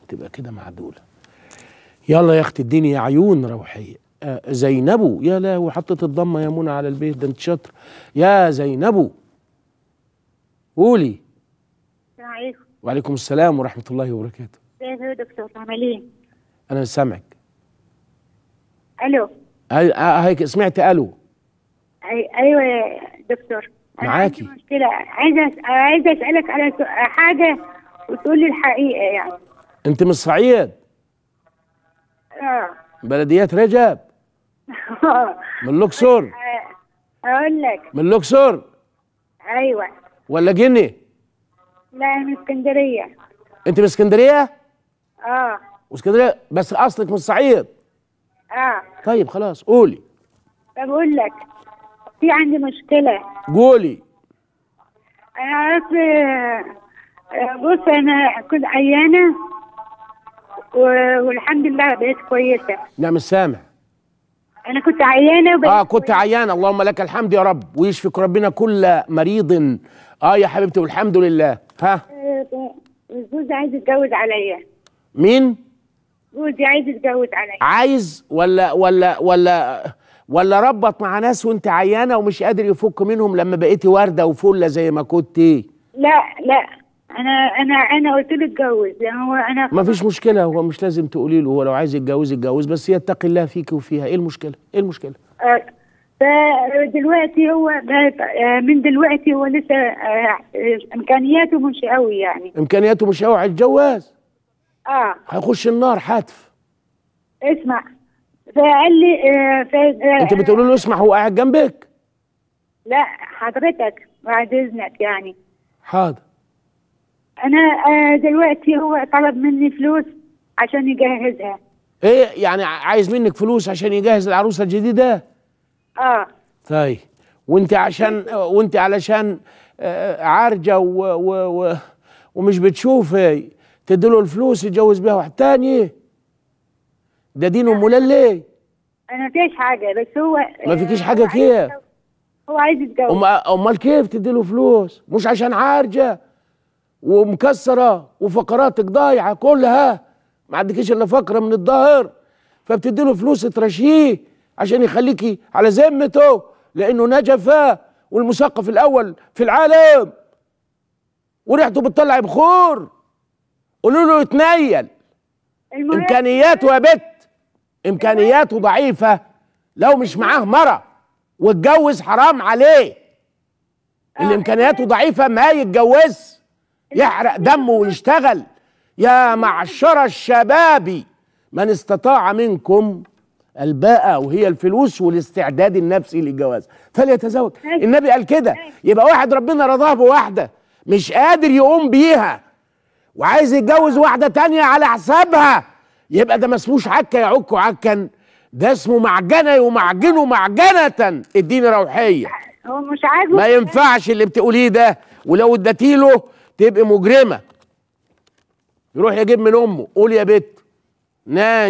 تبقى كده معدوله يلا يا اختي اديني يا عيون روحيه آه زينبو يا لا وحطت الضمه يا منى على البيت ده انت شاطر يا زينبو قولي السلام عليكم وعليكم السلام ورحمه الله وبركاته ازيك يا دكتور عاملين انا مش سامعك الو هاي- آه، هيك سمعت الو أي... ايوه يا دكتور أنا معاكي. عندي مشكله عايزه أس- عايزه اسالك على سؤ- حاجه وتقول لي الحقيقه يعني انت من الصعيد اه بلديات رجب من الاقصر اقول لك من الاقصر ايوه ولا جني لا أنا من اسكندريه انت من اسكندريه اه واسكندريه بس اصلك من الصعيد اه طيب خلاص قولي طب اقول لك في عندي مشكله قولي انا عرفت آه، آه، بص انا كنت عيانه و- والحمد لله بقيت كويسه لا مش سامع انا كنت عيانه وبقيت اه كنت عيان اللهم لك الحمد يا رب ويشفيك ربنا كل مريض اه يا حبيبتي والحمد لله ها آه، جوزي عايز يتجوز عليا مين جوزي عايز يتجوز عليا عايز ولا ولا ولا ولا ربط مع ناس وانت عيانه ومش قادر يفك منهم لما بقيتي ورده وفله زي ما كنتي لا لا انا انا انا قلت له اتجوز يعني هو انا ما فيش مشكله هو مش لازم تقولي له هو لو عايز يتجوز يتجوز بس يتقي الله فيك وفيها ايه المشكله ايه المشكله آه، فدلوقتي هو بقى- آه، من دلوقتي هو لسه آه، آه، امكانياته مش قوي يعني امكانياته مش قوي على الجواز اه هيخش النار حتف اسمع فقال لي آه، ف... آه، انت بتقولي له اسمع هو قاعد جنبك لا حضرتك بعد اذنك يعني حاضر انا آه، دلوقتي هو طلب مني فلوس عشان يجهزها ايه يعني عايز منك فلوس عشان يجهز العروسه الجديده اه طيب وانت عشان وانت علشان آه، عارجه و و و ومش بتشوفي تديله الفلوس يتجوز بيها واحد تاني ده دين ام ليه انا فيش حاجه بس هو ما فيكيش آه، حاجة هو عايز كيف؟ يتجوز. هو عايز يتجوز أم- امال كيف تديله فلوس مش عشان عارجه ومكسره وفقراتك ضايعه كلها ما عندكيش الا فقره من الظهر فبتديله فلوس ترشيه عشان يخليكي على ذمته لانه نجف والمثقف الاول في العالم وريحته بتطلع بخور قولوا له يتنيل المهم امكانياته يا بت امكانياته ضعيفه لو مش معاه مره واتجوز حرام عليه اللي امكانياته ضعيفه ما يتجوز يحرق دمه ويشتغل يا معشر الشباب من استطاع منكم الباءة وهي الفلوس والاستعداد النفسي للجواز فليتزوج النبي قال كده يبقى واحد ربنا رضاه بواحدة مش قادر يقوم بيها وعايز يتجوز واحدة تانية على حسابها يبقى ده ما اسموش عكا يعك عكا ده اسمه معجنة يمعجنه معجنة اديني روحية هو مش عاجبه ما ينفعش اللي بتقوليه ده ولو اديتيله تبقى مجرمة يروح يجيب من امه قول يا بت ناني